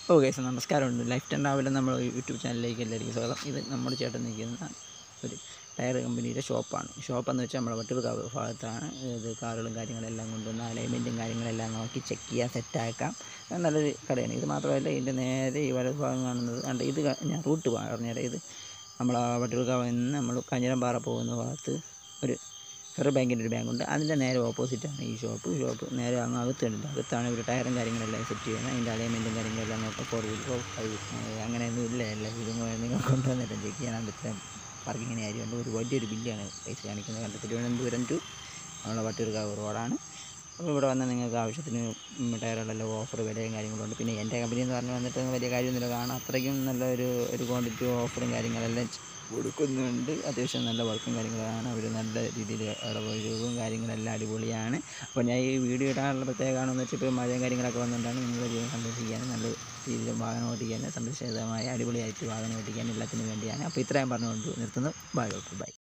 ഓ guys നമസ്കാരമുണ്ട് life time രാവിലെ നമ്മൾ യൂട്യൂബ് ചാനലിലേക്ക് എല്ലാവർക്കും സ്വാഗതം ഇത് നമ്മുടെ ചേട്ടൻ നിൽക്കുന്ന ഒരു ടയർ കമ്പനിയുടെ ഷോപ്പാണ് ഷോപ്പെന്ന് വെച്ചാൽ നമ്മുടെ വട്ടിയൂർക്കാവ് ഭാഗത്താണ് ഇത് കാറുകളും കാര്യങ്ങളെല്ലാം കൊണ്ടുവന്ന് അലൈൻമെൻറ്റും കാര്യങ്ങളെല്ലാം നോക്കി ചെക്ക് ചെയ്യുക സെറ്റാക്കാം അത് നല്ലൊരു കടയാണ് ഇത് മാത്രമല്ല ഇതിൻ്റെ നേരെ ഈ വലത് ഭാഗം കാണുന്നത് കണ്ട് ഇത് ക- ഞാൻ റൂട്ട് പറഞ്ഞുതരാം ഇത് നമ്മൾ ആ വട്ടിയൂർക്കാവിൽ നിന്ന് നമ്മൾ കാഞ്ഞിരംപാറ പോകുന്ന ഭാഗത്ത് ഒരു ഫെറർ ബാങ്കിൻ്റെ ഒരു ബാങ്കുണ്ട് അതിൻ്റെ നേരെ ഓപ്പോസിറ്റാണ് ഈ ഷോപ്പ് ഷോപ്പ് നേരെ അങ്ങ് അകത്തുണ്ട് അകത്താണ് ഇവർ ടയറും കാര്യങ്ങളെല്ലാം സെറ്റ് ചെയ്യുന്നത് അതിൻ്റെ അലൈൻമെൻറ്റും കാര്യങ്ങളെല്ലാം നോക്കാം ഫോർ വീലർ ഫൈവ് അങ്ങനെയൊന്നും ഇല്ല എല്ലാ ഇതും നിങ്ങൾ കൊണ്ടുവന്നിട്ട് ചെക്ക് ചെയ്യാൻ ഇത്രയും പാർക്കിങ്ങിന് കാര്യമുണ്ട് ഒരു വലിയൊരു ബില്ലാണ് പൈസ കാണിക്കുന്നത് കണ്ട് തിരുവനന്തപുരം ടു നമ്മളെ വട്ടിയൂർക്കാവ് റോഡാണ് അപ്പോൾ ഇവിടെ വന്നാൽ നിങ്ങൾക്ക് ആവശ്യത്തിന് ഉം ടയറുകളെല്ലാം ഓഫർ വിലയും കാര്യങ്ങളുണ്ട് പിന്നെ എൻ്റെ കമ്പനി എന്ന് പറഞ്ഞ് വന്നിട്ട് വലിയ കാര്യമൊന്നുമില്ല കാരണം അത്രയ്ക്കും നല്ല ഒരു ഒരു ക്വാണ്ടിറ്റി ഓഫറും കാര്യങ്ങളെല്ലാം ചെ- കൊടുക്കുന്നുണ്ട് അത്യാവശ്യം നല്ല വർക്കും കാര്യങ്ങളാണ് അവർ നല്ല രീതിയിൽ ഇളവൊഴിവും കാര്യങ്ങളെല്ലാം അടിപൊളിയാണ് അപ്പോൾ ഞാൻ ഈ വീഡിയോ ഇടാനുള്ള പ്രത്യേക കാരണമെന്ന് വെച്ചാൽ ഇപ്പോൾ മഴയും കാര്യങ്ങളൊക്കെ വന്നുകൊണ്ടാണ് നിങ്ങളുടെ ജീവൻ സംരക്ഷിക്കാനും നല്ല രീതിയിൽ വാഹനം ഓടിക്കാനും സംരക്ഷിതമായ അടിപൊളിയായിട്ട് വാഹനം ഓടിക്കാനും എല്ലാത്തിനും വേണ്ടിയാണ് അപ്പോൾ ഇത്രയും പറഞ്ഞുകൊണ്ട് നിർത്തുന്നു ബൈ ഓക്കെ ബൈ